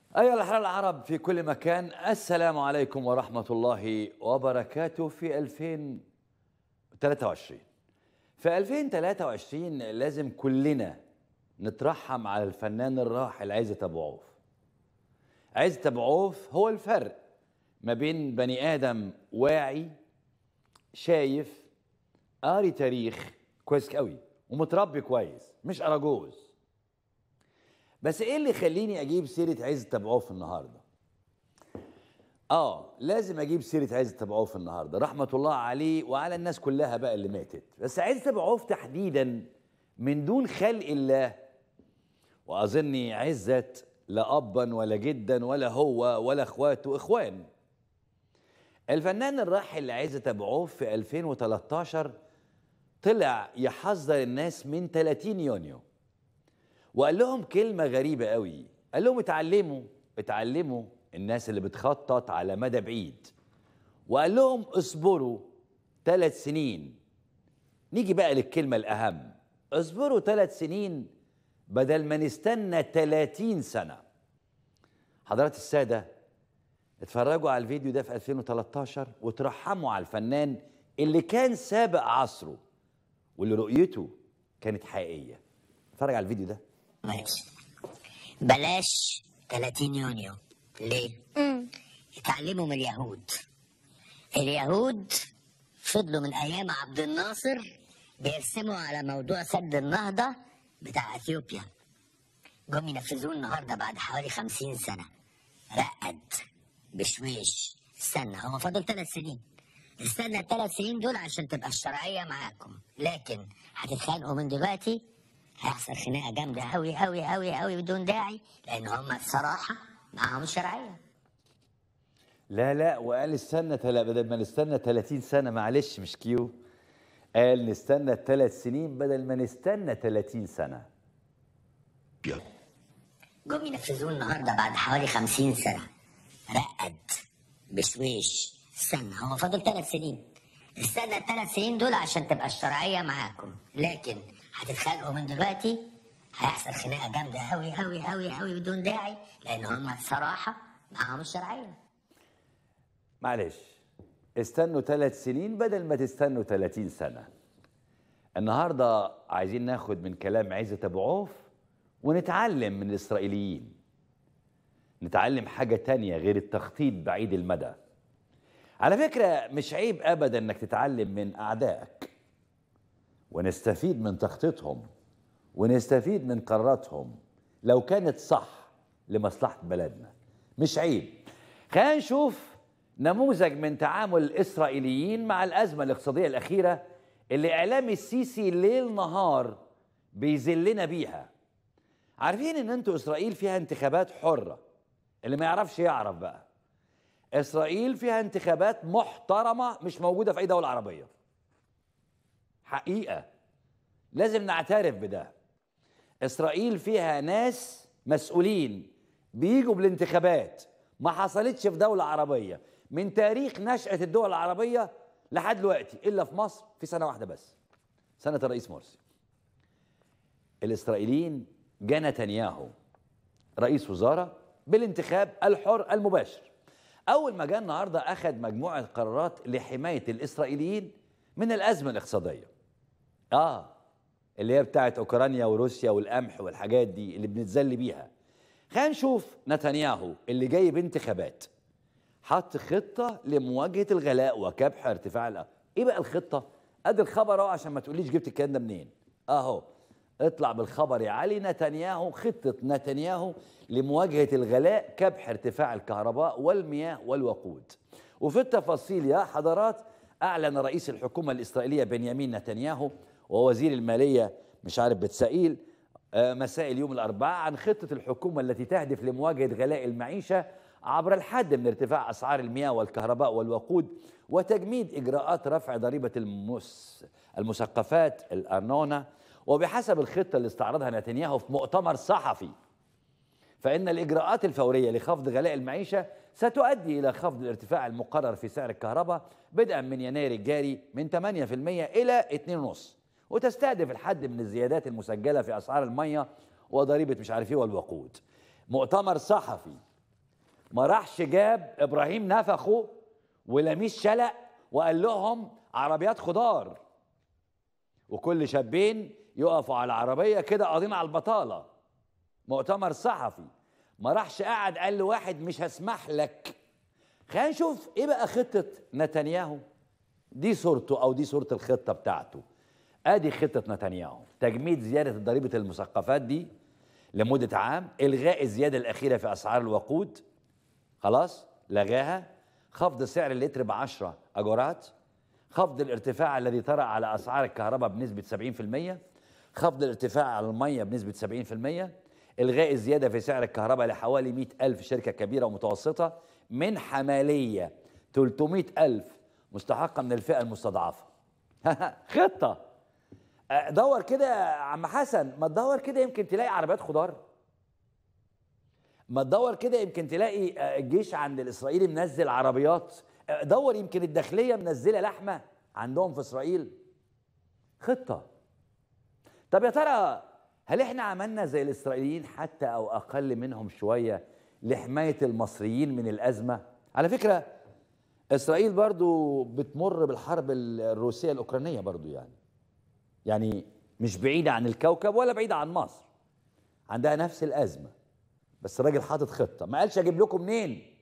أيها الأحرار العرب في كل مكان السلام عليكم ورحمة الله وبركاته في 2023 في 2023 لازم كلنا نترحم على الفنان الراحل عزت أبو عوف عزت أبو عوف هو الفرق ما بين بني آدم واعي شايف قاري تاريخ كويس قوي ومتربي كويس مش أراجوز بس ايه اللي يخليني اجيب سيره عزت ابو عوف النهارده اه لازم اجيب سيره عزت ابو عوف النهارده رحمه الله عليه وعلى الناس كلها بقى اللي ماتت بس عزت ابو عوف تحديدا من دون خلق الله واظني عزت لا ابا ولا جدا ولا هو ولا اخواته اخوان الفنان الراحل عزت ابو عوف في 2013 طلع يحذر الناس من 30 يونيو وقال لهم كلمة غريبة قوي قال لهم اتعلموا اتعلموا الناس اللي بتخطط على مدى بعيد وقال لهم اصبروا ثلاث سنين نيجي بقى للكلمة الأهم اصبروا ثلاث سنين بدل ما نستنى 30 سنة حضرات السادة اتفرجوا على الفيديو ده في 2013 وترحموا على الفنان اللي كان سابق عصره واللي رؤيته كانت حقيقية اتفرج على الفيديو ده ماشي بلاش 30 يونيو ليه؟ اتعلموا من اليهود اليهود فضلوا من ايام عبد الناصر بيرسموا على موضوع سد النهضه بتاع اثيوبيا جم ينفذوه النهارده بعد حوالي 50 سنه رقد بشويش استنى هو فاضل ثلاث سنين استنى الثلاث سنين دول عشان تبقى الشرعيه معاكم لكن هتتخانقوا من دلوقتي هيحصل خناقه جامده قوي قوي قوي قوي بدون داعي لان هم الصراحه معاهم الشرعيه لا لا وقال استنى تلا بدل ما نستنى 30 سنة معلش مش كيو قال نستنى ثلاث سنين بدل ما نستنى 30 سنة جم ينفذوه النهارده بعد حوالي 50 سنه رقد بشويش استنى هو فاضل ثلاث سنين استنى الثلاث سنين دول عشان تبقى الشرعيه معاكم لكن هتتخانقوا من دلوقتي هيحصل خناقه جامده قوي قوي قوي قوي بدون داعي لان هم الصراحه معاهم الشرعيه معلش استنوا ثلاث سنين بدل ما تستنوا 30 سنة النهاردة عايزين ناخد من كلام عزت أبو عوف ونتعلم من الإسرائيليين نتعلم حاجة تانية غير التخطيط بعيد المدى على فكرة مش عيب أبدا أنك تتعلم من أعدائك ونستفيد من تخطيطهم ونستفيد من قراراتهم لو كانت صح لمصلحة بلدنا مش عيب خلينا نشوف نموذج من تعامل الإسرائيليين مع الأزمة الاقتصادية الأخيرة اللي إعلام السيسي ليل نهار بيذلنا بيها عارفين ان انتوا اسرائيل فيها انتخابات حرة اللي ما يعرفش يعرف بقى اسرائيل فيها انتخابات محترمة مش موجودة في اي دولة عربية حقيقة لازم نعترف بده اسرائيل فيها ناس مسؤولين بيجوا بالانتخابات ما حصلتش في دولة عربية من تاريخ نشأة الدول العربية لحد دلوقتي إلا في مصر في سنة واحدة بس سنة الرئيس مرسي الإسرائيليين جاء نتنياهو رئيس وزارة بالانتخاب الحر المباشر أول ما جاء النهاردة أخذ مجموعة قرارات لحماية الإسرائيليين من الأزمة الاقتصادية آه اللي هي بتاعت أوكرانيا وروسيا والقمح والحاجات دي اللي بنتذل بيها خلينا نشوف نتنياهو اللي جاي بانتخابات حط خطة لمواجهة الغلاء وكبح ارتفاع الأ... ايه بقى الخطة؟ ادي الخبر اهو عشان ما تقوليش جبت الكلام ده منين اهو اطلع بالخبر يا علي نتنياهو خطة نتنياهو لمواجهة الغلاء كبح ارتفاع الكهرباء والمياه والوقود وفي التفاصيل يا حضرات أعلن رئيس الحكومة الإسرائيلية بنيامين نتنياهو ووزير المالية مش عارف بتسائيل آه، مساء اليوم الأربعاء عن خطة الحكومة التي تهدف لمواجهة غلاء المعيشة عبر الحد من ارتفاع أسعار المياه والكهرباء والوقود وتجميد إجراءات رفع ضريبة المس المثقفات الأرنونة وبحسب الخطة اللي استعرضها نتنياهو في مؤتمر صحفي فإن الإجراءات الفورية لخفض غلاء المعيشة ستؤدي إلى خفض الارتفاع المقرر في سعر الكهرباء بدءا من يناير الجاري من 8% إلى 2.5 وتستهدف الحد من الزيادات المسجلة في أسعار المية وضريبة مش عارف إيه والوقود مؤتمر صحفي ما راحش جاب ابراهيم نفخه ولميس شلق وقال لهم عربيات خضار وكل شابين يقفوا على العربيه كده قاضين على البطاله مؤتمر صحفي ما راحش قعد قال لواحد مش هسمح لك خلينا نشوف ايه بقى خطه نتنياهو دي صورته او دي صوره الخطه بتاعته ادي خطه نتنياهو تجميد زياده ضريبه المثقفات دي لمده عام الغاء الزياده الاخيره في اسعار الوقود خلاص لغاها خفض سعر اللتر ب 10 اجورات خفض الارتفاع الذي طرأ على اسعار الكهرباء بنسبه 70% خفض الارتفاع على الميه بنسبه 70% الغاء الزياده في سعر الكهرباء لحوالي 100 ألف شركه كبيره ومتوسطه منحه ماليه 300 ألف مستحقه من الفئه المستضعفه خطه أه، دور كده يا عم حسن ما تدور كده يمكن تلاقي عربيات خضار ما تدور كده يمكن تلاقي آه، الجيش عند الاسرائيلي منزل عربيات آه، دور يمكن الداخليه منزله لحمه عندهم في اسرائيل خطه طب يا ترى هل احنا عملنا زي الاسرائيليين حتى او اقل منهم شويه لحمايه المصريين من الازمه على فكره اسرائيل برضو بتمر بالحرب الروسيه الاوكرانيه برضو يعني يعني مش بعيده عن الكوكب ولا بعيده عن مصر عندها نفس الازمه بس الراجل حاطط خطه ما قالش اجيب لكم منين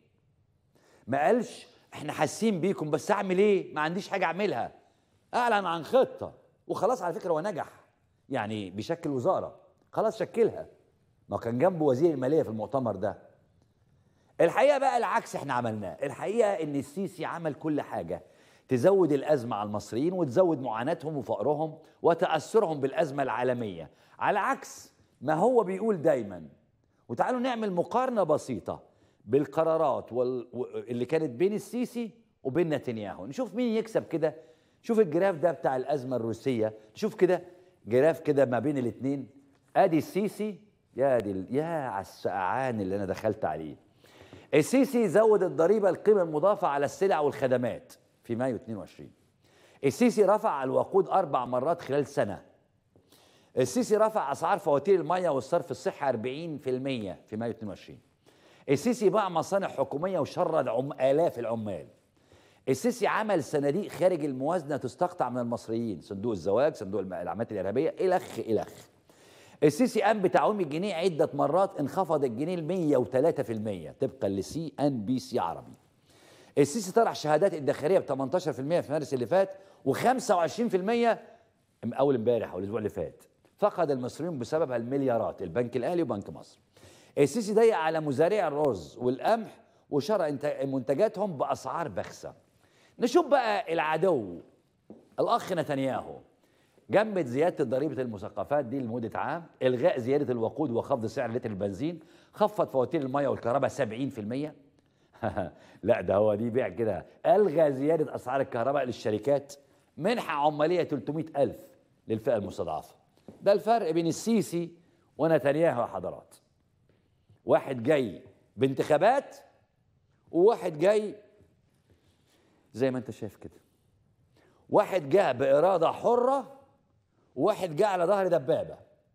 ما قالش احنا حاسين بيكم بس اعمل ايه ما عنديش حاجه اعملها اعلن عن خطه وخلاص على فكره هو نجح يعني بيشكل وزاره خلاص شكلها ما كان جنبه وزير الماليه في المؤتمر ده الحقيقه بقى العكس احنا عملناه الحقيقه ان السيسي عمل كل حاجه تزود الازمه على المصريين وتزود معاناتهم وفقرهم وتاثرهم بالازمه العالميه على عكس ما هو بيقول دايما وتعالوا نعمل مقارنه بسيطه بالقرارات وال... و- اللي كانت بين السيسي وبين نتنياهو نشوف مين يكسب كده شوف الجراف ده بتاع الازمه الروسيه شوف كده جراف كده ما بين الاثنين ادي السيسي يا دي ال- يا على السقعان اللي انا دخلت عليه السيسي زود الضريبه القيمه المضافه على السلع والخدمات في مايو 22 السيسي رفع الوقود اربع مرات خلال سنه السيسي رفع اسعار فواتير الميه والصرف الصحي 40% في مايو 22 السيسي باع مصانع حكوميه وشرد عم الاف العمال السيسي عمل صناديق خارج الموازنه تستقطع من المصريين صندوق الزواج صندوق الم- العمليات الارهابيه الخ الخ السيسي قام بتعويم الجنيه عده مرات انخفض الجنيه ل 103% طبقا لسي ان بي سي عربي السيسي طرح شهادات الادخاريه ب 18% في مارس اللي فات و25% من اول امبارح او الاسبوع اللي فات فقد المصريون بسببها المليارات البنك الاهلي وبنك مصر السيسي ضيق على مزارعي الرز والقمح وشرى انت- منتجاتهم باسعار بخسه نشوف بقى العدو الاخ نتنياهو جمد زياده ضريبه المثقفات دي لمده عام الغاء زياده الوقود وخفض سعر لتر البنزين خفض فواتير الميه والكهرباء 70% لا ده هو دي بيع كده الغى زياده اسعار الكهرباء للشركات منحه عماليه 300 الف للفئه المستضعفه ده الفرق بين السيسي ونتنياهو يا حضرات واحد جاي بانتخابات وواحد جاي زي ما انت شايف كده واحد جاء بإرادة حرة وواحد جاء على ظهر دبابة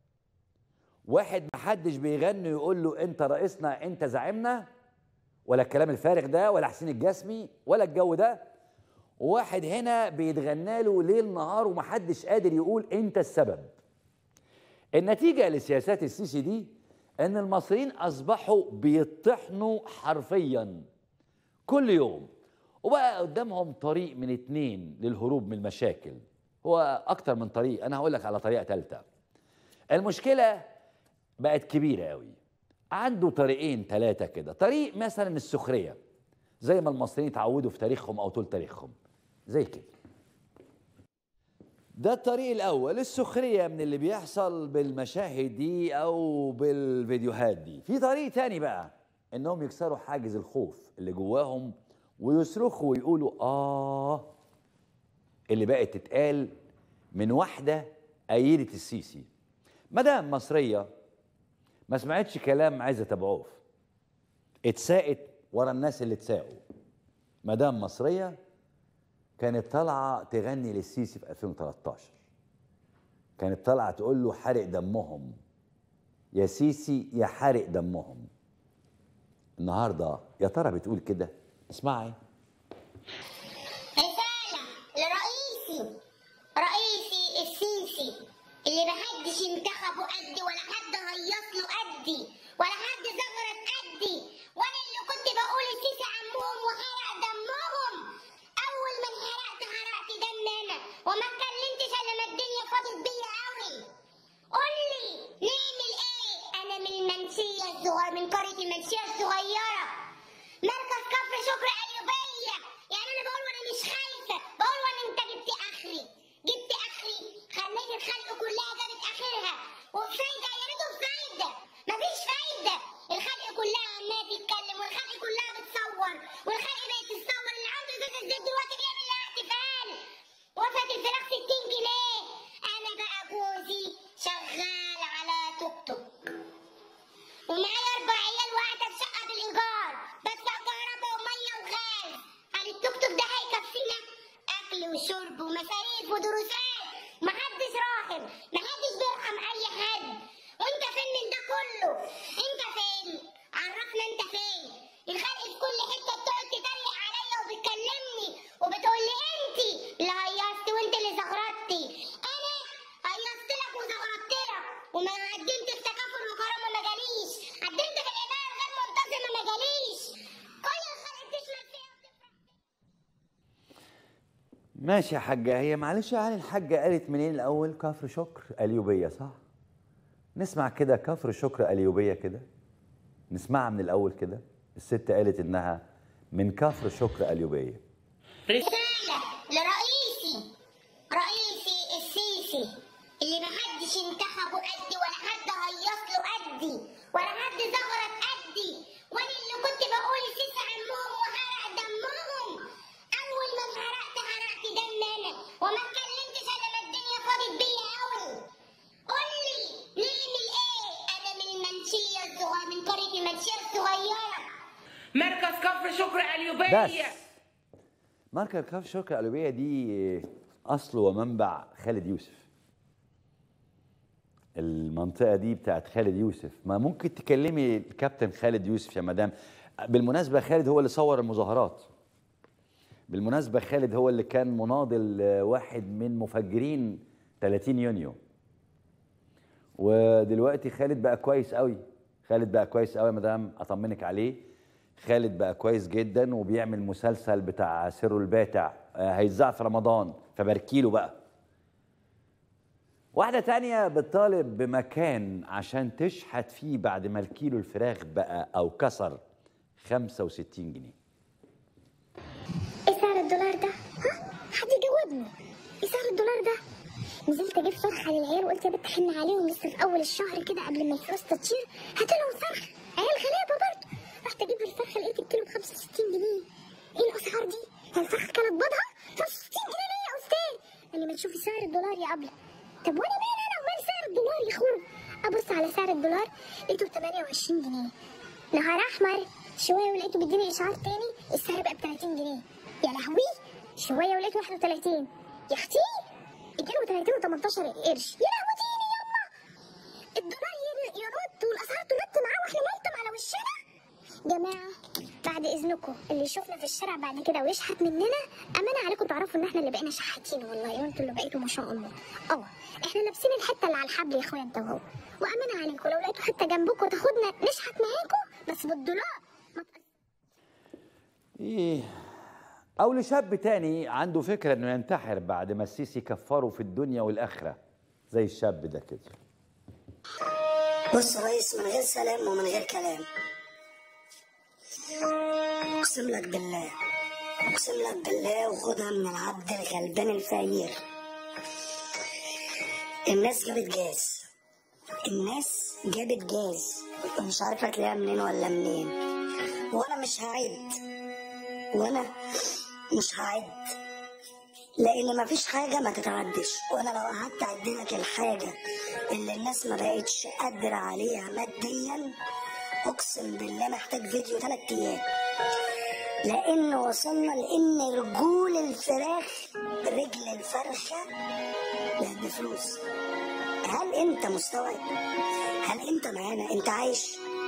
واحد محدش بيغني يقول له انت رئيسنا انت زعيمنا ولا الكلام الفارغ ده ولا حسين الجسمي ولا الجو ده واحد هنا بيتغنى له ليل نهار ومحدش قادر يقول انت السبب النتيجة لسياسات السيسي دي ان المصريين اصبحوا بيطحنوا حرفيا كل يوم وبقى قدامهم طريق من اتنين للهروب من المشاكل هو اكتر من طريق انا هقول لك على طريقه ثالثه المشكله بقت كبيره قوي عنده طريقين ثلاثه كده طريق مثلا السخريه زي ما المصريين اتعودوا في تاريخهم او طول تاريخهم زي كده ده الطريق الاول السخريه من اللي بيحصل بالمشاهد دي او بالفيديوهات دي في طريق تاني بقى انهم يكسروا حاجز الخوف اللي جواهم ويصرخوا ويقولوا اه اللي بقت تتقال من واحده أيدة السيسي مدام مصريه ما سمعتش كلام عزت ابو عوف اتساقت ورا الناس اللي اتساقوا مدام مصريه كانت طالعه تغني للسيسي في 2013 كانت طالعه تقول له حرق دمهم يا سيسي يا حرق دمهم النهارده يا ترى بتقول كده اسمعي رسالة لرئيسي رئيسي السيسي اللي محدش انتخبه قدي ولا حد هيص له قدي ولا حد زغرت قدي وانا اللي كنت بقول السيسي عمهم وحرق دمهم اول ما انحرقت حرقت دم انا وما اتكلمتش الا ما الدنيا فاضت بيا قوي قول لي نعمل ايه انا من المنشيه الصغيره من قريه المنشيه الصغيره مركز كفر شكر قليوبيه يعني انا بقول وانا مش خايفه بقول وانا انت جبت اخري جبت اخري خليت الخلق كلها جابت اخرها وبفايده يا ريته بفايده مفيش فايده الخلق كلها عماله تتكلم والخلق كلها بتصور والخلق بقت تصور اللي عنده ازازه زيت دلوقتي بيعمل لها احتفال وفات الفراخ 60 جنيه انا بقى جوزي شغال على توك توك ومعايا اربع عيال وقاعده في شقه بالايجار بدفع كهرباء وميه وغاز هل التوك توك ده هيكفينا اكل وشرب ومصاريف ودروسات محدش راحم محدش بيرحم اي حد وانت فين من ده كله انت فين عرفنا انت فين الخلق في كل حته بتقعد تتريق عليا وبتكلمني وبتقول لي انت اللي هيصتي وانت اللي زغرتي انا هيصت لك وزغرت لك وما قدمت في تكافل وكرامه ما جاليش قدمت في الاداره غير منتظمه ما جاليش كل الخلق بتشمل فيها وتفرح ماشي يا حاجة هي معلش يعني الحاجة قالت منين الأول كفر شكر أليوبية صح؟ نسمع كده كفر شكر أليوبية كده نسمعها من الأول كده الست قالت إنها من كفر شكر أليوبية رسالة لرئيسي رئيسي السيسي اللي محدش انتخبه قدي ولا حد هيص له قدي ولا حد زغرت قدي وانا اللي كنت بقول السيسي عمهم وحرق دمهم اول ما انحرقت حرقت دم انا وما اتكلمتش الا ما الدنيا فاضت بيا قوي قول لي نعمل ايه انا من المنشيه الصغيره من قريه المنشيه الصغيره مركز كفر شكر بس اليوبية ماركة كفر شكر أليوبية دي أصل ومنبع خالد يوسف المنطقة دي بتاعت خالد يوسف ما ممكن تكلمي الكابتن خالد يوسف يا مدام بالمناسبة خالد هو اللي صور المظاهرات بالمناسبة خالد هو اللي كان مناضل آه، واحد من مفجرين 30 يونيو ودلوقتي خالد بقى كويس قوي خالد بقى كويس قوي يا مدام اطمنك عليه خالد بقى كويس جدا وبيعمل مسلسل بتاع سر الباتع آه، هيتذاع في رمضان فباركيله بقى واحدة تانية بتطالب بمكان عشان تشحت فيه بعد ما الكيلو الفراخ بقى أو كسر 65 جنيه ايه سعر الدولار ده؟ ها؟ حد يجاوبني ايه سعر الدولار ده؟ نزلت اجيب فرخه للعيال وقلت يا بنت حن عليهم لسه في اول الشهر كده قبل ما الفلوس تطير هات لهم فرخ عيال غلابه برضه رحت اجيب الفرخه لقيت الكيلو ب 65 جنيه ايه الاسعار دي؟ هي الفرخه كانت بيضها 65 جنيه ليه يا استاذ؟ قال لي ما تشوفي سعر الدولار يا ابله طب وانا مين انا ومال سعر الدولار يا اخويا؟ ابص على سعر الدولار لقيته ب 28 جنيه نهار احمر شويه ولقيته بيديني اشعار تاني السعر بقى ب 30 جنيه يا لهوي شويه ولقيته 31 يا اختي 32 و18 قرش يا لهوتيني يما الدولار ي- ينط والاسعار تنط معاه واحنا نلطم على وشنا جماعه بعد اذنكم اللي يشوفنا في الشارع بعد كده ويشحت مننا امانه عليكم تعرفوا ان احنا اللي بقينا شحاتين والله وانتوا اللي بقيتوا ما شاء الله اه احنا لابسين الحته اللي على الحبل يا اخويا انت وهو وامانه عليكم لو لقيتوا حته جنبكم تاخدنا نشحت معاكم بس بالدولار ما تقل- إيه أو لشاب تاني عنده فكرة إنه ينتحر بعد ما السيسي كفره في الدنيا والآخرة زي الشاب ده كده بص يا ريس من غير سلام ومن غير كلام اقسم لك بالله اقسم لك بالله وخدها من العبد الغلبان الفقير الناس جابت جاز الناس جابت جاز مش عارفه تلاقيها منين ولا منين وانا مش هعد وانا مش هعد لان مفيش حاجه ما تتعدش وانا لو قعدت اعد لك الحاجه اللي الناس ما بقتش قادره عليها ماديا اقسم بالله محتاج فيديو ثلاث ايام لان وصلنا لان رجول الفراخ رجل الفرخه بقت بفلوس هل انت مستوعب هل انت معانا انت عايش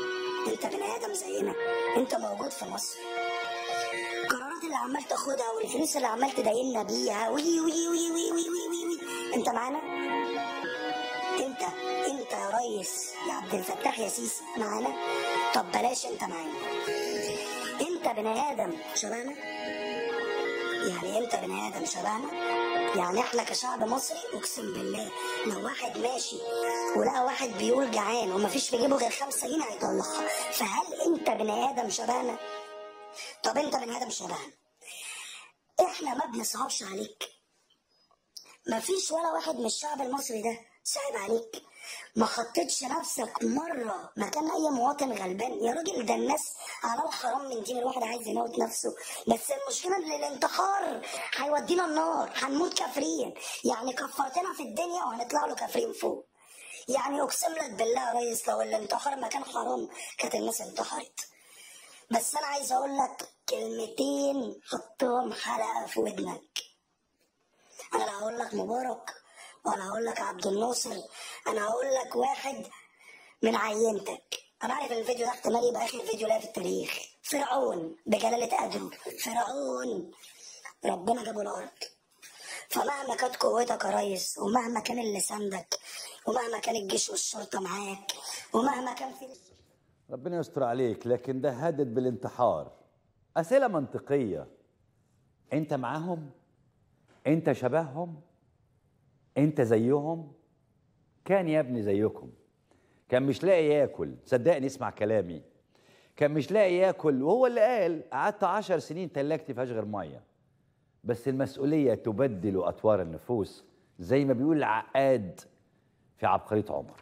انت بني ادم زينا انت موجود في مصر القرارات اللي عمال تاخدها والفلوس اللي عمال تدايننا بيها وي وي وي وي وي وي, وي, وي. انت معانا انت انت يا ريس يا عبد الفتاح يا سيسي معانا طب بلاش انت معانا انت بني ادم شبهنا يعني انت بني ادم شبهنا يعني احنا كشعب مصري اقسم بالله لو واحد ماشي ولقى واحد بيقول جعان ومفيش في جيبه غير خمسة جنيه هيطلعها فهل انت بني ادم شبهنا طب انت بني ادم شبهنا احنا ما بنصعبش عليك مفيش ولا واحد من الشعب المصري ده صعب عليك ما حطيتش نفسك مرة مكان أي مواطن غلبان يا راجل ده الناس على الحرام من دين الواحد عايز يموت نفسه بس المشكلة إن الانتحار هيودينا النار هنموت كافرين يعني كفرتنا في الدنيا وهنطلع له كافرين فوق يعني أقسم لك بالله يا ريس لو الانتحار مكان حرام كانت الناس انتحرت بس أنا عايز أقول لك كلمتين حطهم حلقة في ودنك انا لا هقول لك مبارك ولا هقول لك عبد الناصر انا هقول لك واحد من عينتك انا عارف ان الفيديو ده احتمال يبقى اخر فيديو ليا في التاريخ فرعون بجلاله قدره فرعون ربنا جابه الارض فمهما كانت قوتك يا ريس ومهما كان اللي ساندك ومهما كان الجيش والشرطه معاك ومهما كان في ربنا يستر عليك لكن ده هدد بالانتحار أسئلة منطقية أنت معاهم؟ أنت شبههم؟ أنت زيهم؟ كان يا ابني زيكم كان مش لاقي ياكل صدقني اسمع كلامي كان مش لاقي ياكل وهو اللي قال قعدت عشر سنين تلاجتي فيهاش غير ميه بس المسؤولية تبدل أطوار النفوس زي ما بيقول العقاد في عبقرية عمر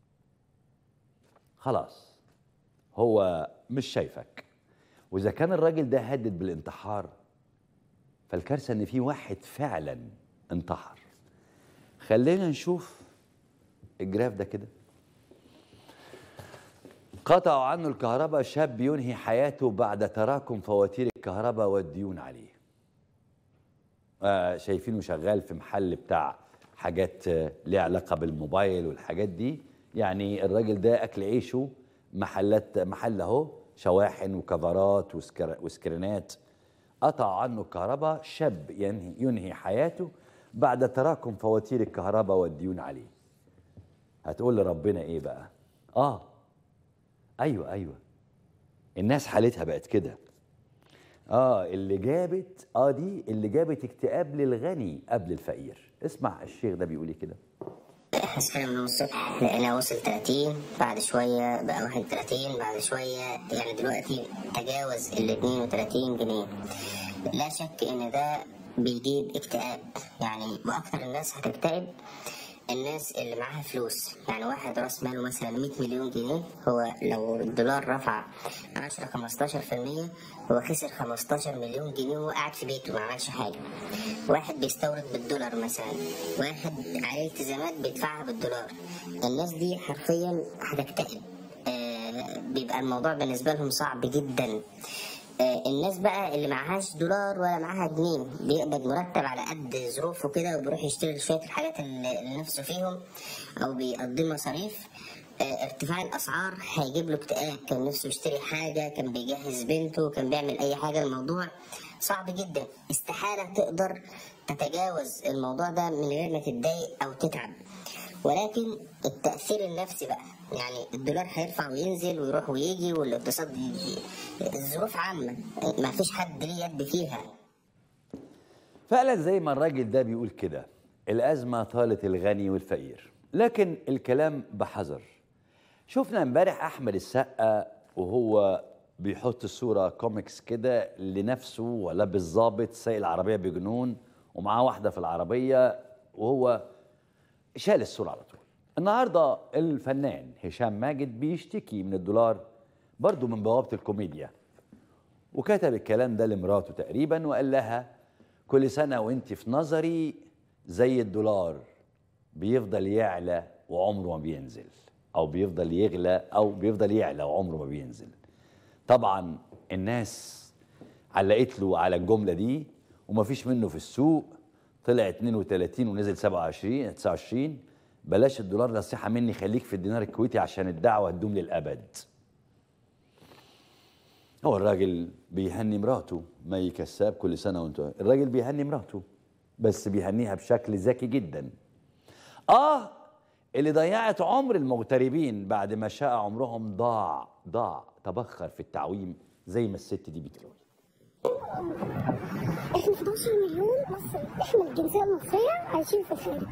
خلاص هو مش شايفك وإذا كان الراجل ده هدد بالانتحار فالكارثة إن في واحد فعلا انتحر خلينا نشوف الجراف ده كده قطعوا عنه الكهرباء شاب ينهي حياته بعد تراكم فواتير الكهرباء والديون عليه آه، شايفينه شغال في محل بتاع حاجات آه، ليها علاقة بالموبايل والحاجات دي يعني الراجل ده أكل عيشه محلات محل أهو شواحن وكفرات وسكر وسكرينات قطع عنه الكهرباء شاب ينهي, ينهي حياته بعد تراكم فواتير الكهرباء والديون عليه هتقول لربنا ايه بقى اه ايوه ايوه الناس حالتها بقت كده اه اللي جابت اه دي اللي جابت اكتئاب للغني قبل الفقير اسمع الشيخ ده بيقول ايه كده احنا صحينا من الصبح لقينا وصل 30 بعد شوية بقى 31 بعد شوية يعني دلوقتي تجاوز ال 32 جنيه لا شك ان ده بيجيب اكتئاب يعني واكثر الناس هتكتئب الناس اللي معاها فلوس يعني واحد راس ماله مثلا 100 مليون جنيه هو لو الدولار رفع 10 15% هو خسر 15 مليون جنيه وهو قاعد في بيته ما عملش حاجه واحد بيستورد بالدولار مثلا واحد عليه التزامات بيدفعها بالدولار الناس دي حرفيا هتكتئب آه بيبقى الموضوع بالنسبه لهم صعب جدا آه، الناس بقى اللي معهاش دولار ولا معاها جنيه بيقبض مرتب على قد ظروفه كده وبيروح يشتري شوية الحاجات اللي اللي نفسه فيهم أو بيقضي مصاريف آه، ارتفاع الأسعار هيجيب له اكتئاب كان نفسه يشتري حاجة كان بيجهز بنته كان بيعمل أي حاجة الموضوع صعب جدا استحالة تقدر تتجاوز الموضوع ده من غير ما تتضايق أو تتعب ولكن التأثير النفسي بقى يعني الدولار هيرفع وينزل ويروح ويجي والاقتصاد ي- الظروف عامة ما فيش حد ليه يد فيها فعلا زي ما الراجل ده بيقول كده الأزمة طالت الغني والفقير لكن الكلام بحذر شفنا امبارح أحمد السقا وهو بيحط صورة كوميكس كده لنفسه ولا بالظابط سايق العربية بجنون ومعاه واحدة في العربية وهو شال الصورة على طول النهاردة الفنان هشام ماجد بيشتكي من الدولار برضو من بوابة الكوميديا وكتب الكلام ده لمراته تقريبا وقال لها كل سنة وانت في نظري زي الدولار بيفضل يعلى وعمره ما بينزل او بيفضل يغلى او بيفضل يعلى وعمره ما بينزل طبعا الناس علقت له على الجملة دي ومفيش منه في السوق طلع 32 ونزل 27 29 بلاش الدولار نصيحة مني خليك في الدينار الكويتي عشان الدعوة تدوم للأبد هو الراجل بيهني مراته مي كساب كل سنه وانت الراجل بيهني مراته بس بيهنيها بشكل ذكي جدا اه اللي ضيعت عمر المغتربين بعد ما شاء عمرهم ضاع ضاع تبخر في التعويم زي ما الست دي بتقول احنا 11 مليون مصري احنا الجنسيه المصريه عايشين في الخارج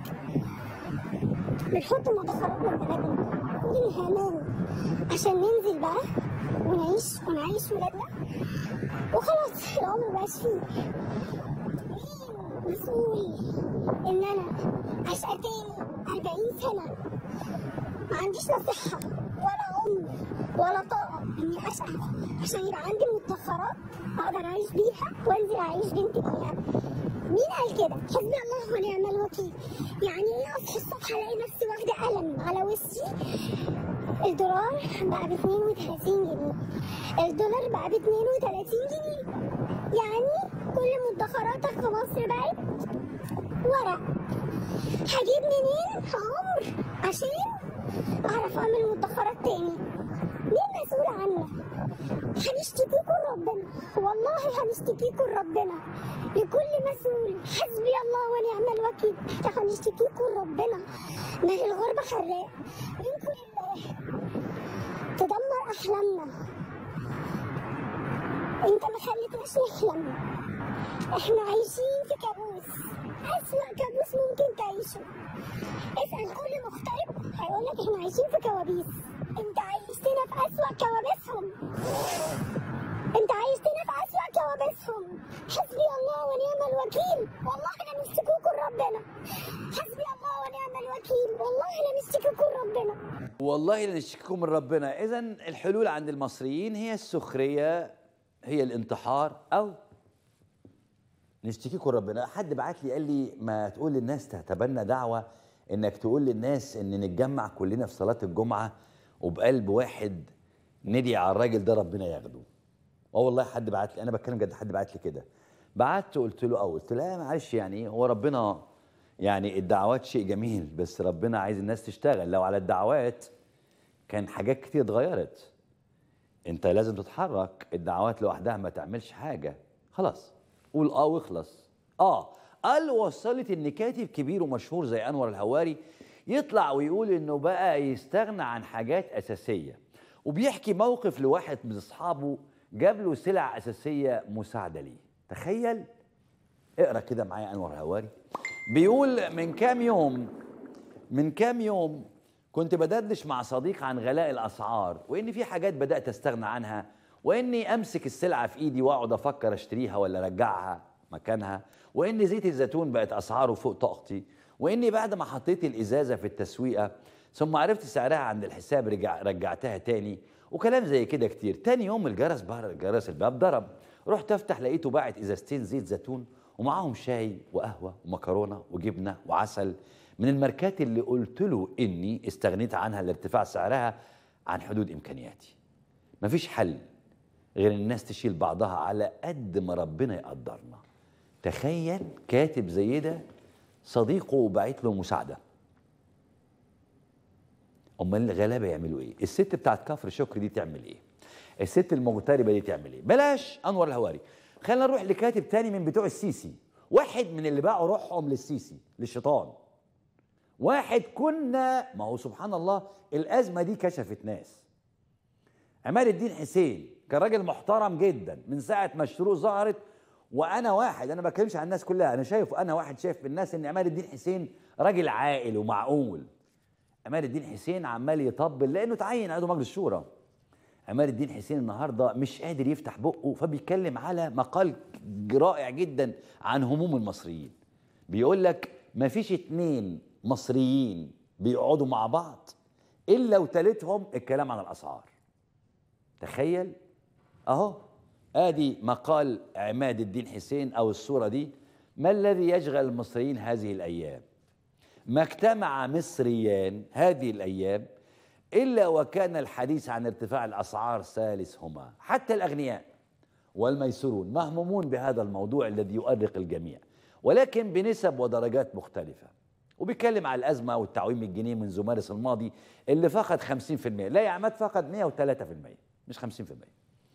بنحط مدخراتنا ببلدنا كل الهمان عشان ننزل بقى ونعيش ونعيش ولادنا وخلاص العمر مبقاش فيه مين مسؤول ان انا اشقى تاني 40 سنه ما عنديش لا صحه ولا عمر ولا طاقه اني اشقى عشان يبقى عندي مدخرات اقدر اعيش بيها وانزل اعيش بنتي بيها مين قال كده؟ حسبي الله ونعم الوكيل يعني ايه اصحى الصبح الاقي نفسي واخده قلم على وشي الدولار بقى ب 32 جنيه الدولار بقى ب 32 جنيه يعني كل مدخراتك في مصر بقت ورق هجيب منين عمر عشان اعرف اعمل مدخرات تاني مين مسؤول عني هنشتكيكوا لربنا والله هنشتكيكوا لربنا لكل مسؤول حسبي الله ونعم الوكيل احنا هنشتكيكوا لربنا ما هي الغربة حراق منكم لله تدمر احلامنا انت ما خليتناش نحلم احنا عايشين في كابوس اسوأ كابوس ممكن تعيشه اسأل كل مغترب هيقول لك احنا عايشين في كوابيس انت عايشتنا في اسوأ كوابيسهم انت عايشتنا في اسوأ كوابيسهم حسبي الله ونعم الوكيل والله انا مشتكوكوا لربنا حسبي الله ونعم الوكيل والله انا مشتكوكوا لربنا والله لنشكيكم من ربنا اذا الحلول عند المصريين هي السخريه هي الانتحار او نشتكيكم ربنا حد بعت لي قال لي ما تقول للناس تتبنى دعوه انك تقول للناس ان نتجمع كلنا في صلاه الجمعه وبقلب واحد ندعي على الراجل ده ربنا ياخده اه والله حد بعت لي انا بتكلم جد حد بعت لي كده بعت قلت له اه قلت له لا معلش يعني ايه هو ربنا يعني الدعوات شيء جميل بس ربنا عايز الناس تشتغل لو على الدعوات كان حاجات كتير اتغيرت انت لازم تتحرك الدعوات لوحدها ما تعملش حاجه خلاص قول اه واخلص اه قال وصلت ان كاتب كبير ومشهور زي انور الهواري يطلع ويقول انه بقى يستغنى عن حاجات اساسيه وبيحكي موقف لواحد من اصحابه جاب له سلع اساسيه مساعده ليه تخيل اقرا كده معايا انور الهواري بيقول من كام يوم من كام يوم كنت بدردش مع صديق عن غلاء الاسعار وان في حاجات بدات استغنى عنها واني امسك السلعه في ايدي واقعد افكر اشتريها ولا ارجعها مكانها وان زيت الزيتون بقت اسعاره فوق طاقتي واني بعد ما حطيت الازازه في التسويقه ثم عرفت سعرها عند الحساب رجع رجعتها تاني وكلام زي كده كتير تاني يوم الجرس بره جرس الباب ضرب رحت افتح لقيته باعت ازازتين زيت زيتون ومعاهم شاي وقهوه ومكرونه وجبنه وعسل من الماركات اللي قلت له اني استغنيت عنها لارتفاع سعرها عن حدود امكانياتي مفيش حل غير ان الناس تشيل بعضها على قد ما ربنا يقدرنا تخيل كاتب زي ده صديقه وبعت له مساعده امال الغلابه يعملوا ايه الست بتاعت كفر شكر دي تعمل ايه الست المغتربه دي تعمل ايه بلاش انور الهواري خلينا نروح لكاتب تاني من بتوع السيسي واحد من اللي باعوا روحهم للسيسي للشيطان واحد كنا ما هو سبحان الله الازمه دي كشفت ناس عماد الدين حسين كان راجل محترم جدا من ساعه ما الشروق ظهرت وانا واحد انا ما بتكلمش عن الناس كلها انا شايف انا واحد شايف في الناس ان عماد الدين حسين راجل عاقل ومعقول عماد الدين حسين عمال يطبل لانه تعين عضو مجلس الشورى عماد الدين حسين النهارده مش قادر يفتح بقه فبيتكلم على مقال رائع جدا عن هموم المصريين بيقول لك ما فيش اتنين مصريين بيقعدوا مع بعض الا وتالتهم الكلام عن الاسعار تخيل اهو ادي مقال عماد الدين حسين او الصوره دي ما الذي يشغل المصريين هذه الايام ما اجتمع مصريان هذه الايام الا وكان الحديث عن ارتفاع الاسعار ثالثهما حتى الاغنياء والميسورون مهمومون بهذا الموضوع الذي يؤرق الجميع ولكن بنسب ودرجات مختلفه وبيتكلم على الازمه والتعويم الجنيه منذ مارس الماضي اللي فقد 50% لا يا عماد فقد 103% مش 50%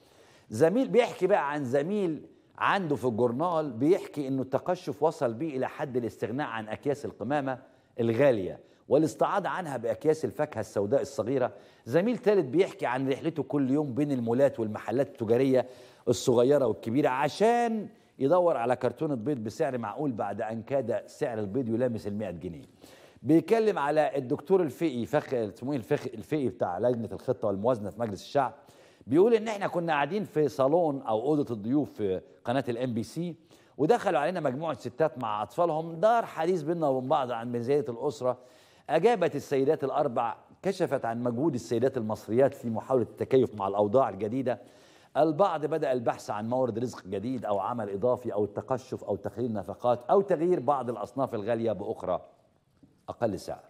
زميل بيحكي بقى عن زميل عنده في الجورنال بيحكي انه التقشف وصل بيه الى حد الاستغناء عن اكياس القمامه الغاليه والاستعاضه عنها باكياس الفاكهه السوداء الصغيره زميل ثالث بيحكي عن رحلته كل يوم بين المولات والمحلات التجاريه الصغيره والكبيره عشان يدور على كرتونه بيض بسعر معقول بعد ان كاد سعر البيض يلامس ال 100 جنيه بيتكلم على الدكتور الفقي فخ اسمه ايه الفخ الفقي بتاع لجنه الخطه والموازنه في مجلس الشعب بيقول ان احنا كنا قاعدين في صالون او اوضه الضيوف في قناه الام بي سي ودخلوا علينا مجموعه ستات مع اطفالهم دار حديث بيننا وبين بعض عن ميزانيه الاسره اجابت السيدات الاربع كشفت عن مجهود السيدات المصريات في محاوله التكيف مع الاوضاع الجديده البعض بدا البحث عن مورد رزق جديد او عمل اضافي او التقشف او تقليل نفقات او تغيير بعض الاصناف الغاليه باخرى اقل سعر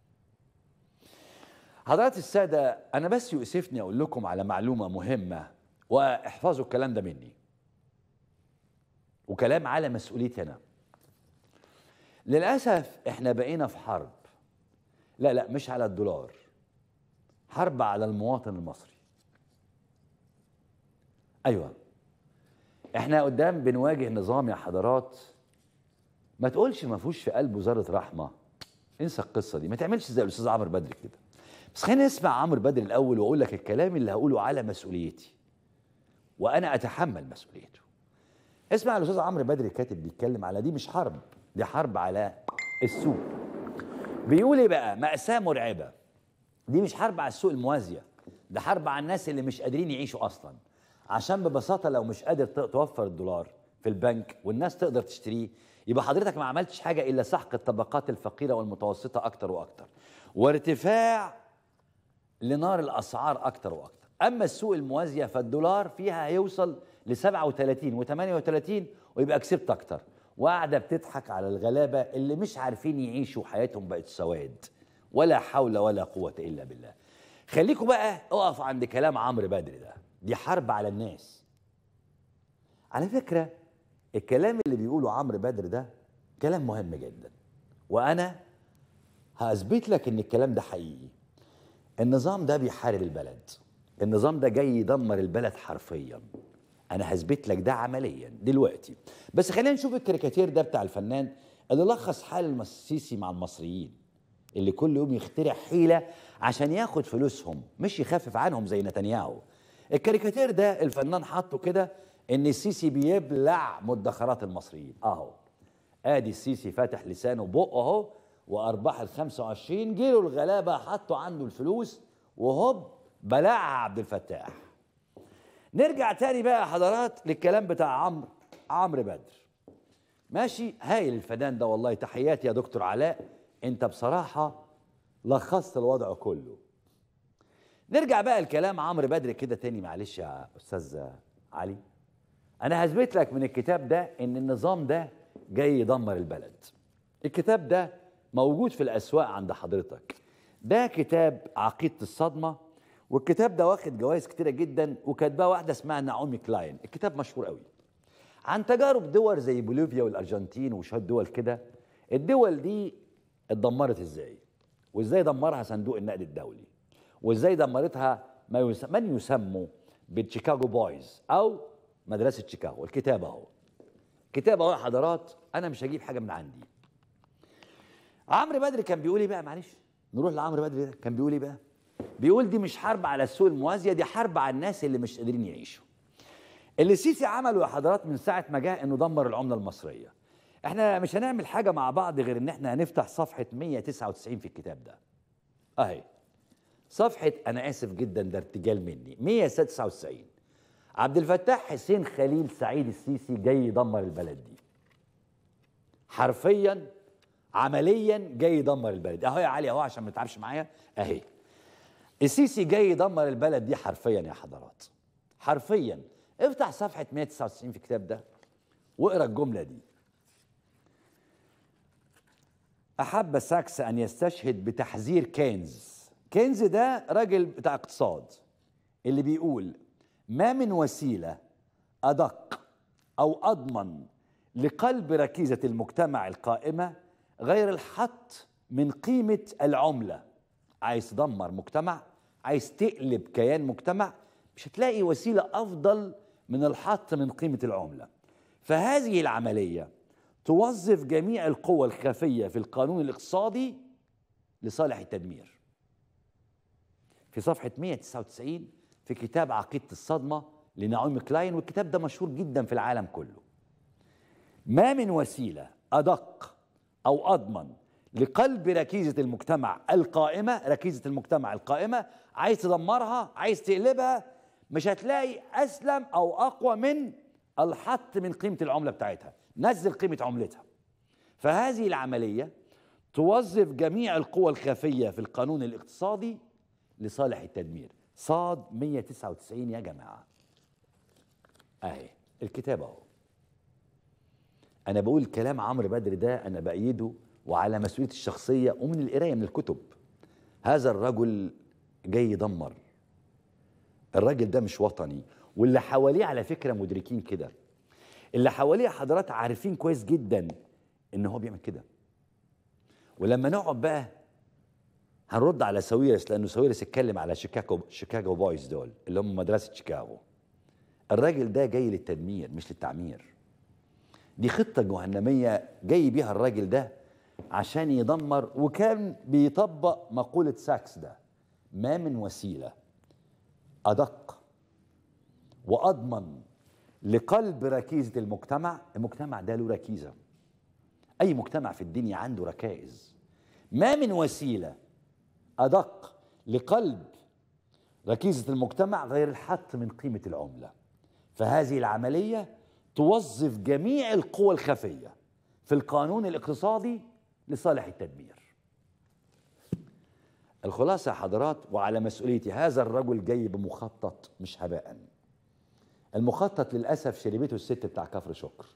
حضرات السادة أنا بس يؤسفني أقول لكم على معلومة مهمة واحفظوا الكلام ده مني وكلام على مسؤوليتي أنا للأسف إحنا بقينا في حرب لا لا مش على الدولار حرب على المواطن المصري أيوة إحنا قدام بنواجه نظام يا حضرات ما تقولش ما فيهوش في قلبه ذرة رحمة انسى القصة دي ما تعملش زي الأستاذ عمرو بدري كده بس خلينا نسمع عمرو بدري الاول واقول لك الكلام اللي هقوله على مسؤوليتي وانا اتحمل مسؤوليته اسمع الاستاذ عمرو بدري كاتب بيتكلم على دي مش حرب دي حرب على السوق بيقول ايه بقى مأساة مرعبة دي مش حرب على السوق الموازية ده حرب على الناس اللي مش قادرين يعيشوا اصلا عشان ببساطة لو مش قادر ت- توفر الدولار في البنك والناس تقدر تشتريه يبقى حضرتك ما عملتش حاجة إلا سحق الطبقات الفقيرة والمتوسطة أكتر وأكتر وارتفاع لنار الاسعار اكتر واكتر اما السوق الموازيه فالدولار فيها هيوصل ل 37 و38 ويبقى كسبت اكتر وقاعده بتضحك على الغلابه اللي مش عارفين يعيشوا حياتهم بقت سواد ولا حول ولا قوه الا بالله خليكم بقى اقف عند كلام عمرو بدري ده دي حرب على الناس على فكره الكلام اللي بيقوله عمرو بدر ده كلام مهم جدا وانا هثبت لك ان الكلام ده حقيقي النظام ده بيحارب البلد النظام ده جاي يدمر البلد حرفيا انا هثبت لك ده عمليا دلوقتي بس خلينا نشوف الكاريكاتير ده بتاع الفنان اللي لخص حال السيسي مع المصريين اللي كل يوم يخترع حيلة عشان ياخد فلوسهم مش يخفف عنهم زي نتنياهو الكاريكاتير ده الفنان حاطه كده ان السيسي بيبلع مدخرات المصريين اهو ادي السيسي فاتح لسانه بقه اهو وارباح ال 25 جيله الغلابه حطوا عنده الفلوس وهوب بلعها عبد الفتاح نرجع تاني بقى يا حضرات للكلام بتاع عمرو عمرو بدر ماشي هايل الفنان ده والله تحياتي يا دكتور علاء انت بصراحه لخصت الوضع كله نرجع بقى الكلام عمرو بدر كده تاني معلش يا استاذ علي انا هثبت لك من الكتاب ده ان النظام ده جاي يدمر البلد الكتاب ده موجود في الاسواق عند حضرتك ده كتاب عقيده الصدمه والكتاب ده واخد جوائز كتيره جدا وكاتباه واحده اسمها نعومي كلاين الكتاب مشهور قوي عن تجارب دول زي بوليفيا والارجنتين وشويه دول كده الدول دي اتدمرت ازاي وازاي دمرها صندوق النقد الدولي وازاي دمرتها ما يسمى من يسموا بالشيكاغو بويز او مدرسه شيكاغو الكتاب اهو كتاب اهو يا حضرات انا مش هجيب حاجه من عندي عمرو بدري كان بيقول ايه بقى معلش نروح لعمرو بدري ده كان بيقول ايه بقى بيقول دي مش حرب على السوق الموازيه دي حرب على الناس اللي مش قادرين يعيشوا اللي السيسي عمله يا حضرات من ساعه ما جه انه دمر العمله المصريه احنا مش هنعمل حاجه مع بعض غير ان احنا هنفتح صفحه 199 في الكتاب ده اهي صفحه انا اسف جدا ده ارتجال مني 199 عبد الفتاح حسين خليل سعيد السيسي جاي يدمر البلد دي حرفيا عمليا جاي يدمر البلد اهو يا علي اهو عشان ما تتعبش معايا اهي السيسي جاي يدمر البلد دي حرفيا يا حضرات حرفيا افتح صفحه 199 في الكتاب ده واقرا الجمله دي أحب ساكس أن يستشهد بتحذير كينز كينز ده راجل بتاع اقتصاد اللي بيقول ما من وسيلة أدق أو أضمن لقلب ركيزة المجتمع القائمة غير الحط من قيمة العملة عايز تدمر مجتمع عايز تقلب كيان مجتمع مش هتلاقي وسيلة أفضل من الحط من قيمة العملة فهذه العملية توظف جميع القوى الخفية في القانون الاقتصادي لصالح التدمير في صفحة 199 في كتاب عقيدة الصدمة لنعومي كلاين والكتاب ده مشهور جدا في العالم كله ما من وسيلة أدق أو أضمن لقلب ركيزة المجتمع القائمة ركيزة المجتمع القائمة عايز تدمرها عايز تقلبها مش هتلاقي أسلم أو أقوى من الحط من قيمة العملة بتاعتها نزل قيمة عملتها فهذه العملية توظف جميع القوى الخفية في القانون الاقتصادي لصالح التدمير صاد 199 يا جماعة اهي الكتاب اهو انا بقول كلام عمرو بدر ده انا بايده وعلى مسؤوليتي الشخصيه ومن القرايه من الكتب هذا الرجل جاي يدمر الراجل ده مش وطني واللي حواليه على فكره مدركين كده اللي حواليه حضرات عارفين كويس جدا ان هو بيعمل كده ولما نقعد بقى هنرد على ساويرس لانه ساويرس اتكلم على شيكاغو شيكاغو بويز دول اللي هم مدرسه شيكاغو الراجل ده جاي للتدمير مش للتعمير دي خطة جهنمية جاي بيها الراجل ده عشان يدمر وكان بيطبق مقولة ساكس ده ما من وسيلة أدق وأضمن لقلب ركيزة المجتمع المجتمع ده له ركيزة أي مجتمع في الدنيا عنده ركائز ما من وسيلة أدق لقلب ركيزة المجتمع غير الحط من قيمة العملة فهذه العملية توظف جميع القوى الخفية في القانون الاقتصادي لصالح التدمير الخلاصة يا حضرات وعلى مسؤوليتي هذا الرجل جاي بمخطط مش هباء المخطط للأسف شربته الست بتاع كفر شكر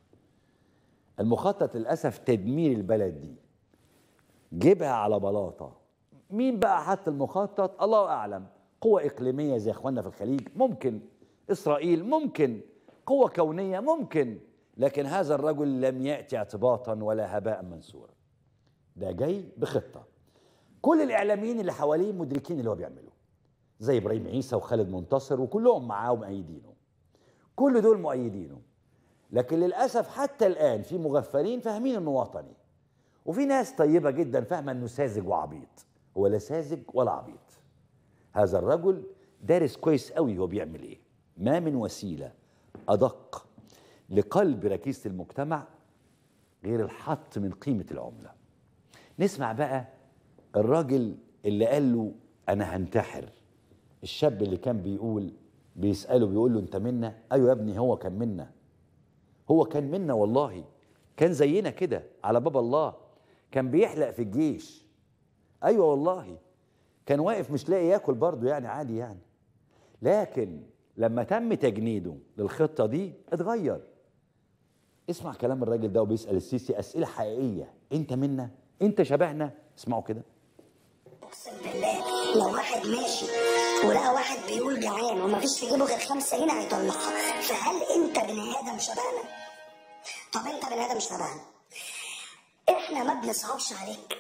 المخطط للأسف تدمير البلد دي جيبها على بلاطة مين بقى حط المخطط الله أعلم قوة إقليمية زي إخواننا في الخليج ممكن إسرائيل ممكن قوة كونية ممكن لكن هذا الرجل لم يأتي اعتباطا ولا هباء منثورا ده جاي بخطة كل الإعلاميين اللي حواليه مدركين اللي هو بيعمله زي إبراهيم عيسى وخالد منتصر وكلهم معاه ومؤيدينه كل دول مؤيدينه لكن للأسف حتى الآن في مغفلين فاهمين إنه وطني وفي ناس طيبة جدا فاهمة إنه ساذج وعبيط هو لا ساذج ولا عبيط هذا الرجل دارس كويس قوي هو بيعمل ايه ما من وسيله ادق لقلب ركيزه المجتمع غير الحط من قيمه العمله نسمع بقى الراجل اللي قال له انا هنتحر الشاب اللي كان بيقول بيساله بيقول له انت منا ايوه يا ابني هو كان منا هو كان منا والله كان زينا كده على باب الله كان بيحلق في الجيش ايوه والله كان واقف مش لاقي ياكل برضه يعني عادي يعني لكن لما تم تجنيده للخطه دي اتغير اسمع كلام الراجل ده وبيسال السيسي اسئله حقيقيه انت منا انت شبهنا اسمعوا كده اقسم بالله لو واحد ماشي ولقى واحد بيقول جعان ومفيش في جيبه غير خمسة جنيه هيطلعها فهل انت بني ادم شبهنا؟ طب انت بني ادم شبهنا احنا ما بنصعبش عليك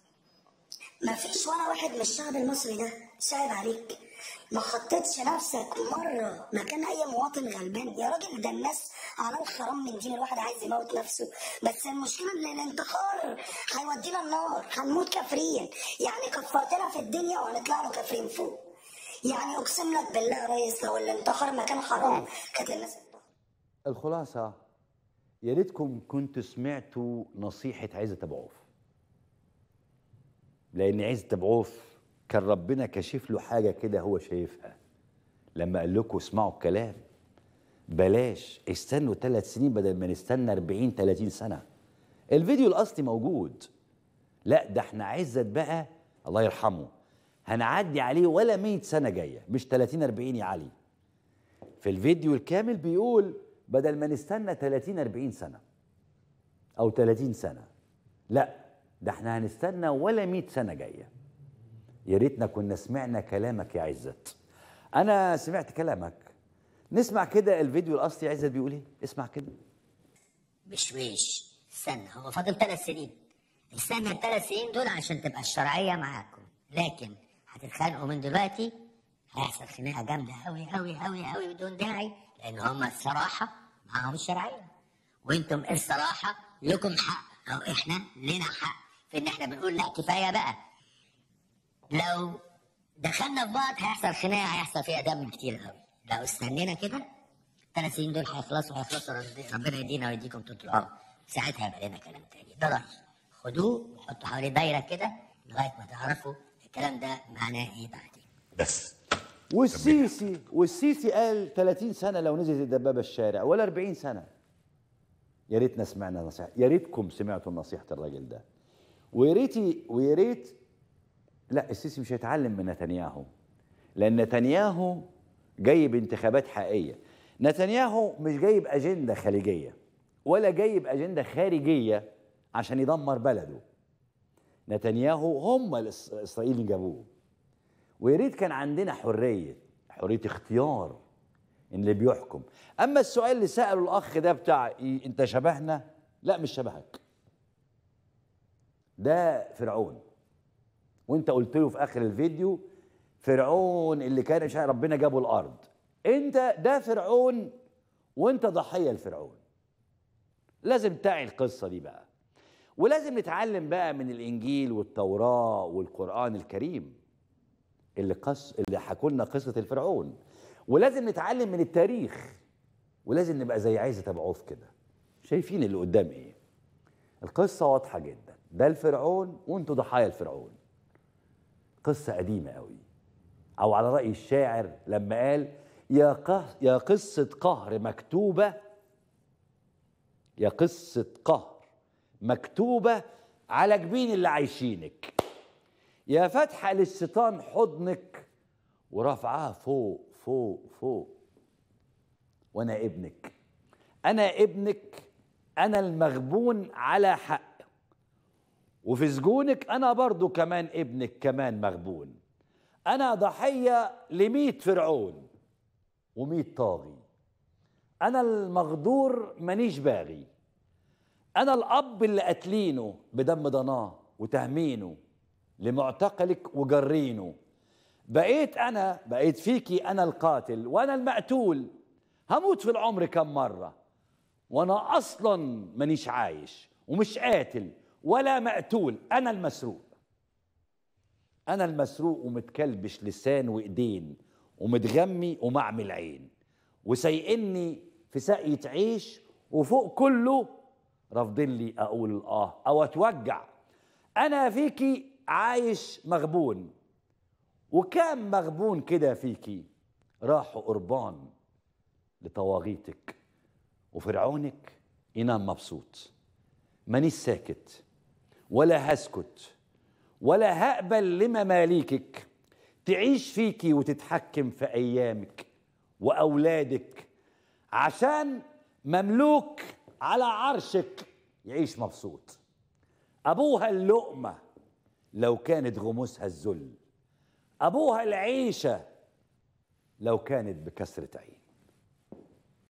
مفيش ولا واحد من الشعب المصري ده صعب عليك ما حطيتش نفسك مرة مكان أي مواطن غلبان يا راجل ده الناس على الحرام من دين الواحد عايز يموت نفسه بس المشكلة إن الانتحار هيودينا النار هنموت كافرين يعني كفرتنا في الدنيا وهنطلع له كافرين فوق يعني أقسم لك بالله يا ريس لو الانتحار مكان حرام كانت الناس الخلاصه يا ريتكم كنتوا سمعتوا نصيحه عزت ابو عوف لان عزت ابو عوف كان ربنا كشف له حاجه كده هو شايفها لما قال لكم اسمعوا الكلام بلاش استنوا ثلاث سنين بدل ما نستنى 40 30 سنه الفيديو الاصلي موجود لا ده احنا عزت بقى الله يرحمه هنعدي عليه ولا 100 سنه جايه مش 30 40 يا علي في الفيديو الكامل بيقول بدل ما نستنى 30 40 سنه او 30 سنه لا ده احنا هنستنى ولا 100 سنه جايه يا ريتنا كنا سمعنا كلامك يا عزت انا سمعت كلامك نسمع كده الفيديو الاصلي عزت بيقول ايه اسمع كده بشويش استنى هو فاضل ثلاث سنين استنى الثلاث سنين دول عشان تبقى الشرعية معاكم لكن هتتخانقوا من دلوقتي هيحصل خناقة جامدة أوي أوي أوي أوي بدون داعي لان هم الصراحه معاهم الشرعيه وانتم الصراحه لكم حق او احنا لنا حق في ان احنا بنقول لا كفايه بقى لو دخلنا في بعض هيحصل خناقه هيحصل فيها دم كتير قوي لو استنينا كده الثلاث سنين دول هيخلصوا هيخلصوا رب- ربنا يدينا ويديكم طول العمر ساعتها يبقى لنا كلام تاني ده رايي خدوه وحطوا حواليه دايره كده لغايه ما تعرفوا الكلام ده معناه ايه بعدين بس والسيسي والسيسي قال 30 سنه لو نزلت الدبابه الشارع ولا 40 سنه يا ريتنا سمعنا نصيحه يا ريتكم سمعتوا نصيحه الراجل ده ويا ريتي ويا ريت لا السيسي مش هيتعلم من نتنياهو لان نتنياهو جاي بانتخابات حقيقيه نتنياهو مش جايب اجنده خارجيه ولا جايب اجنده خارجيه عشان يدمر بلده نتنياهو هم الإس- الاسرائيلي جابوه ويا ريت كان عندنا حريه حريه اختيار ان اللي بيحكم اما السؤال اللي ساله الاخ ده بتاع إيه انت شبهنا لا مش شبهك ده فرعون وانت قلت له في اخر الفيديو فرعون اللي كان مش عارف ربنا جابه الارض انت ده فرعون وانت ضحيه لفرعون لازم تعي القصه دي بقى ولازم نتعلم بقى من الانجيل والتوراه والقران الكريم اللي قص اللي حكوا لنا قصه الفرعون ولازم نتعلم من التاريخ ولازم نبقى زي عايزه ابو عوف كده شايفين اللي قدام ايه القصه واضحه جدا ده الفرعون وانتوا ضحايا الفرعون قصه قديمه قوي او على راي الشاعر لما قال يا قه يا قصه قهر مكتوبه يا قصه قهر مكتوبه على جبين اللي عايشينك يا فاتحه للشيطان حضنك ورافعاها فوق فوق فوق وانا ابنك انا ابنك انا المغبون على حق وفي سجونك انا برضو كمان ابنك كمان مغبون انا ضحيه لميت فرعون وميت طاغي انا المغدور مانيش باغي انا الاب اللي قاتلينه بدم ضناه وتهمينه لمعتقلك وجرينه بقيت انا بقيت فيكي انا القاتل وانا المقتول هموت في العمر كم مره وانا اصلا مانيش عايش ومش قاتل ولا مقتول انا المسروق انا المسروق ومتكلبش لسان وايدين ومتغمي ومعمل عين وسايقني في ساقية عيش وفوق كله رافضين لي اقول اه او اتوجع انا فيكي عايش مغبون وكام مغبون كده فيكي راحوا قربان لطواغيتك وفرعونك ينام مبسوط مانيش ساكت ولا هسكت ولا هقبل لمماليكك تعيش فيكي وتتحكم في ايامك واولادك عشان مملوك على عرشك يعيش مبسوط ابوها اللقمه لو كانت غموسها الذل ابوها العيشه لو كانت بكسره عين